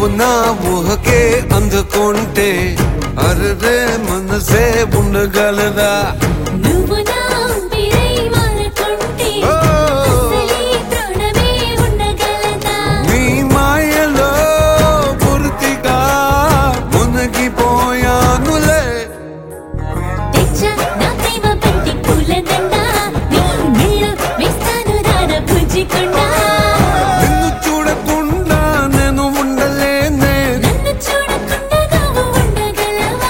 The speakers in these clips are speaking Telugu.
నువ్వు నా ఊహకే అందుకుంటే అరరే మనసే ఉండగలదా నువ్వు నా ఊపిరై మారకుంటే ఓ! అసలీ ప్రాణమే ఉండగలదా నీ మాయలో పూర్తిగా మునిగిపోయానులే తెచ్చా నా ప్రేమ పెట్టి పూలదండ నీ మెళ్ళు వేస్తాను రాన పుజ్జికొండా నిన్ను చూడకుండా నేను ఉండలేనే నన్ను చూడకుండా నువ్వు ఉండగలవా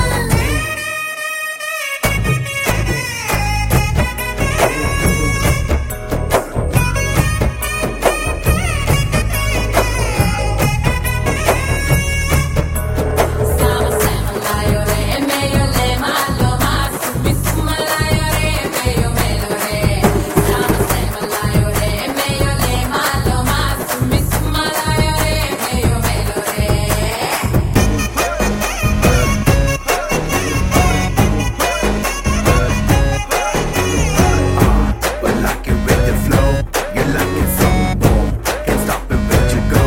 But like it with the flow, you like it from boom. Can't stop it, let you go.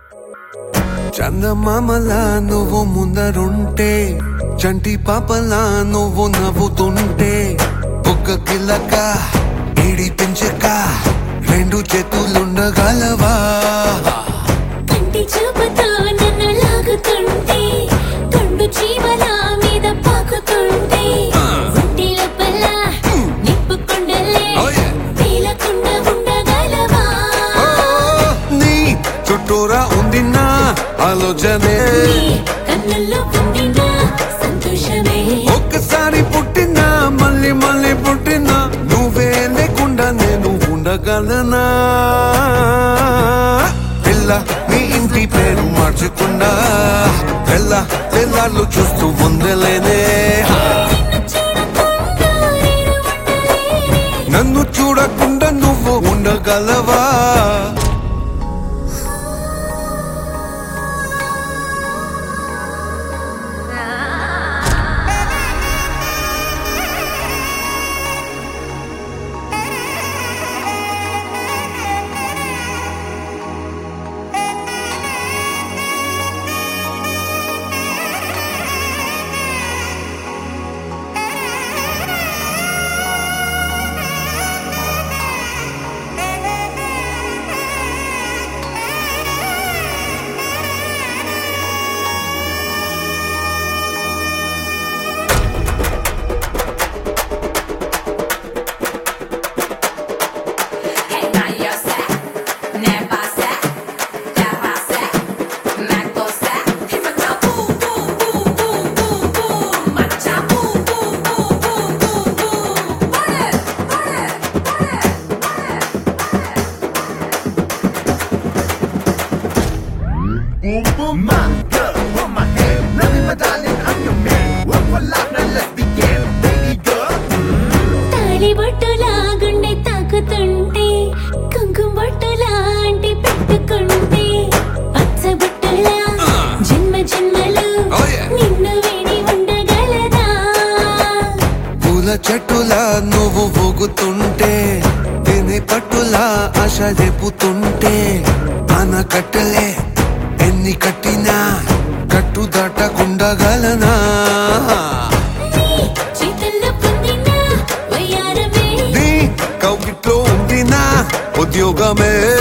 చందమామలా నువ్వు ముందరుంటే చంటి పాపలా నువ్వు నవ్వుతుంటే ఒక్క కిలక ఇడి పెంచక రెండు చేతులుండగలవా కంటి చూపుతో నన్ను లాగుతుంటే కొండు చీమల మీద పాకుతుంటే ఒంటి లోపల నిప్పు కొండలే Oh, yeah. తేలకుండా ఉండగలవా ఓ, నీ చుట్టూరా ఉంది నా ఆలోచనే నీ కన్నుల్లో పొందిన సంతోషమే ఒక్కసారి పుట్టినా మళ్ళీ మళ్ళీ పుట్టినా నువ్వే లేకుండా నేను ఉండగలనా పిల్ల నీ ఇంటి పేరు మార్చకుండా తెల్ల తెల్లాళ్ళు చూస్తూ ఉండలేనే నిన్ను చూడకుండా నన్ను చూడకుండా నేను ఉండలేనే నువ్వు ఉండగలవా Boom, boom, my girl, hold my hand. Love me, my darling, I'm your man. Work for life, now let's begin. Baby girl, తాళిబొట్టులా గుండె తాకుతుంటే కుంకుమ బొట్టులా అంటి పెట్టుకుంటే పచ్చబొట్టులా జన్మ జన్మలు Oh, yeah. నిన్ను వేడి ఉండగలదా పూల చెట్టులా నువ్వు ఊగుతుంటే తిని పట్టులా ఆశ రేపుతుంటే ఆనకట్టలే ఎన్ని కట్టినా కట్టు దాటకుండగలనా నీ చేతుల్లో పొందిన వయ్యారమే నీ కౌగిట్లో ఉంది నా ఉద్యోగమే